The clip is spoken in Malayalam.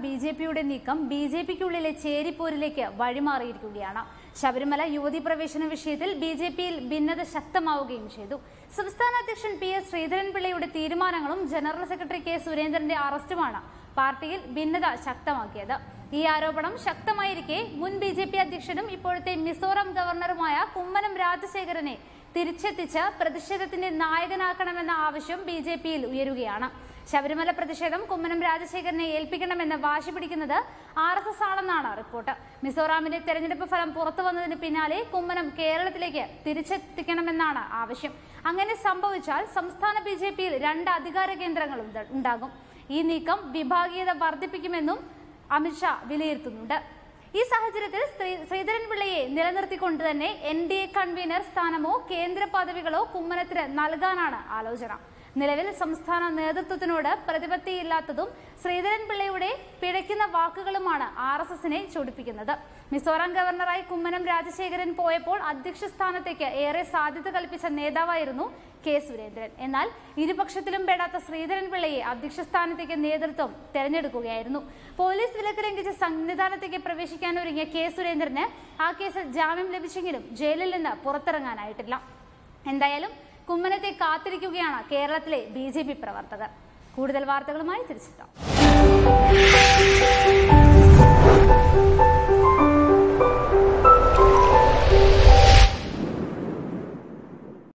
ബി ജെ പിയുടെ നീക്കം ബി ജെ പിക്കുള്ളിലെ ചേരിപ്പോരിലേക്ക് വഴിമാറിയിരിക്കുകയാണ് ശബരിമല യുവതി പ്രവേശന വിഷയത്തിൽ ബി ജെ പിയിൽ ഭിന്നത ശക്തമാവുകയും ചെയ്തു സംസ്ഥാന അധ്യക്ഷൻ പി എസ് ശ്രീധരൻപിള്ളയുടെ തീരുമാനങ്ങളും ജനറൽ സെക്രട്ടറി കെ സുരേന്ദ്രന്റെ അറസ്റ്റുമാണ് പാർട്ടിയിൽ ഭിന്നത ശക്തമാക്കിയത് ഈ ആരോപണം ശക്തമായിരിക്കെ മുൻ ബി ജെ പി അധ്യക്ഷനും ഇപ്പോഴത്തെ മിസോറാം ഗവർണറുമായ കുമ്മനം രാജശേഖരനെ തിരിച്ചെത്തിച്ച് പ്രതിഷേധത്തിന്റെ നായകനാക്കണമെന്ന ആവശ്യം ബി ജെ പിയിൽ ഉയരുകയാണ് ശബരിമല പ്രതിഷേധം കുമ്മനം രാജശേഖരനെ ഏൽപ്പിക്കണമെന്ന് വാശി പിടിക്കുന്നത് ആർ എസ് എസ് ആണെന്നാണ് റിപ്പോർട്ട് മിസോറാമിന്റെ തെരഞ്ഞെടുപ്പ് ഫലം പുറത്തു വന്നതിന് പിന്നാലെ കുമ്മനം കേരളത്തിലേക്ക് തിരിച്ചെത്തിക്കണമെന്നാണ് ആവശ്യം അങ്ങനെ സംഭവിച്ചാൽ സംസ്ഥാന ബി ജെ പിയിൽ രണ്ട് അധികാര കേന്ദ്രങ്ങൾ ഉണ്ട്- ഉണ്ടാകും ഈ നീക്കം വിഭാഗീയത വർദ്ധിപ്പിക്കുമെന്നും അമിത്ഷാ വിലയിരുത്തുന്നുണ്ട് ഈ സാഹചര്യത്തിൽ ശ്രീ- ശ്രീധരൻപിള്ളയെ നിലനിർത്തിക്കൊണ്ട് തന്നെ എൻ ഡി എ കൺവീനർ സ്ഥാനമോ കേന്ദ്ര പദവികളോ കുമ്മനത്തിന് നൽകാനാണ് ആലോചന നിലവിൽ സംസ്ഥാന നേതൃത്വത്തിനോട് പ്രതിപത്തിയില്ലാത്തതും ശ്രീധരൻപിള്ളയുടെ പിഴയ്ക്കുന്ന വാക്കുകളുമാണ് ആർ എസ് എസിനെ ചൊടിപ്പിക്കുന്നത് മിസോറാം ഗവർണറായി കുമ്മനം രാജശേഖരൻ പോയപ്പോൾ അധ്യക്ഷ സ്ഥാനത്തേക്ക് ഏറെ സാധ്യത കൽപ്പിച്ച നേതാവായിരുന്നു കെ സുരേന്ദ്രൻ എന്നാൽ ഇരുപക്ഷത്തിലും പെടാത്ത ശ്രീധരൻപിള്ളയെ അധ്യക്ഷ സ്ഥാനത്തേക്ക് നേതൃത്വം തെരഞ്ഞെടുക്കുകയായിരുന്നു പോലീസ് വിലക്ക് ലംഘിച്ച് സന്നിധാനത്തേക്ക് പ്രവേശിക്കാനൊരുങ്ങിയ കെ സുരേന്ദ്രന് ആ കേസിൽ ജാമ്യം ലഭിച്ചെങ്കിലും ജയിലിൽ നിന്ന് പുറത്തിറങ്ങാനായിട്ടില്ല എന്തായാലും കുമ്മനത്തെ കാത്തിരിക്കുകയാണ് കേരളത്തിലെ ബി പ്രവർത്തകർ കൂടുതൽ വാർത്തകളുമായി തിരിച്ചെത്താം